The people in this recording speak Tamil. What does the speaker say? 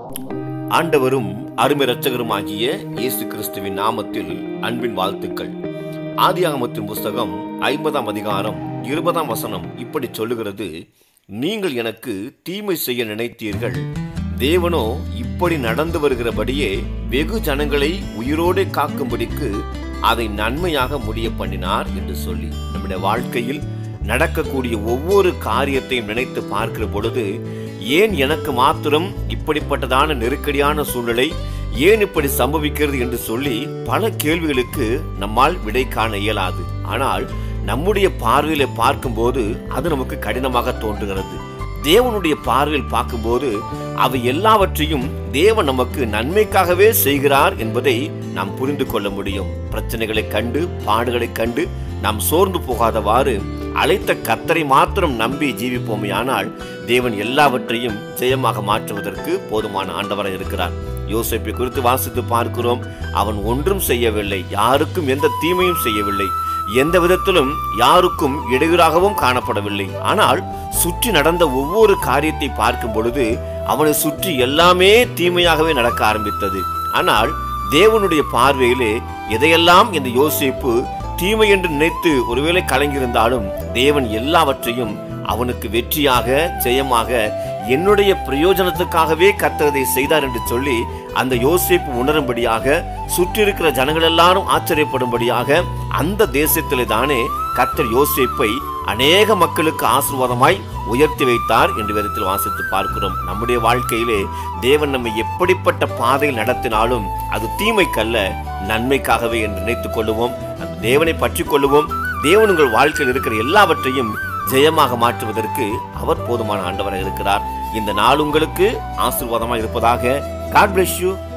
ஆண்டவரும் அருமை இரட்சகருமாகிய இயேசு கிறிஸ்துவின் நாமத்தில் அன்பின் வாழ்த்துக்கள் ஆதியாகமத்தின் புஸ்தகம் ஐம்பதாம் அதிகாரம் இருபதாம் வசனம் இப்படி சொல்லுகிறது நீங்கள் எனக்கு தீமை செய்ய நினைத்தீர்கள் தேவனோ இப்படி நடந்து வருகிறபடியே வெகு ஜனங்களை உயிரோடு காக்கும்படிக்கு அதை நன்மையாக முடிய பண்ணினார் என்று சொல்லி நம்முடைய வாழ்க்கையில் நடக்கக்கூடிய ஒவ்வொரு காரியத்தையும் நினைத்து பார்க்கிற பொழுது ஏன் எனக்கு மாத்திரம் இப்படிப்பட்டதான நெருக்கடியான சூழ்நிலை ஏன் இப்படி சம்பவிக்கிறது என்று சொல்லி பல கேள்விகளுக்கு நம்மால் விடை காண இயலாது ஆனால் நம்முடைய பார்வையில பார்க்கும்போது அது நமக்கு கடினமாக தோன்றுகிறது தேவனுடைய பார்வையில் பார்க்கும்போது அவை எல்லாவற்றையும் தேவன் நமக்கு நன்மைக்காகவே செய்கிறார் என்பதை நாம் புரிந்து கொள்ள முடியும் பிரச்சனைகளை கண்டு பாடுகளை கண்டு நாம் சோர்ந்து போகாதவாறு அழைத்த கத்தரை மாத்திரம் நம்பி ஜீவிப்போமே ஆனால் தேவன் எல்லாவற்றையும் ஜெயமாக மாற்றுவதற்கு போதுமான ஆண்டவராக இருக்கிறார் யோசிப்பை குறித்து வாசித்து பார்க்கிறோம் அவன் ஒன்றும் செய்யவில்லை யாருக்கும் எந்த தீமையும் செய்யவில்லை எந்த விதத்திலும் யாருக்கும் இடையூறாகவும் காணப்படவில்லை ஆனால் சுற்றி நடந்த ஒவ்வொரு காரியத்தை பார்க்கும் பொழுது அவனை சுற்றி எல்லாமே தீமையாகவே நடக்க ஆரம்பித்தது ஆனால் தேவனுடைய பார்வையிலே எதையெல்லாம் இந்த யோசிப்பு தீமை என்று நினைத்து ஒருவேளை கலங்கியிருந்தாலும் தேவன் எல்லாவற்றையும் அவனுக்கு வெற்றியாக ஜெயமாக என்னுடைய பிரயோஜனத்துக்காகவே கத்தரதை செய்தார் என்று சொல்லி அந்த யோசிப்பு உணரும்படியாக சுற்றி இருக்கிற ஜனங்கள் எல்லாரும் ஆச்சரியப்படும்படியாக அந்த தேசத்திலே தானே கத்தர் யோசிப்பை அநேக மக்களுக்கு ஆசீர்வாதமாய் உயர்த்தி வைத்தார் என்று வேதத்தில் வாசித்து பார்க்கிறோம் நம்முடைய வாழ்க்கையிலே தேவன் நம்மை எப்படிப்பட்ட பாதையில் நடத்தினாலும் அது தீமைக்கல்ல நன்மைக்காகவே என்று நினைத்துக் கொள்ளுவோம் அந்த தேவனை பற்றி கொள்ளுவோம் தேவன் உங்கள் வாழ்க்கையில் இருக்கிற எல்லாவற்றையும் ஜெயமாக மாற்றுவதற்கு அவர் போதுமான ஆண்டவராக இருக்கிறார் இந்த நாள் உங்களுக்கு ஆசீர்வாதமாக இருப்பதாக காட் bless you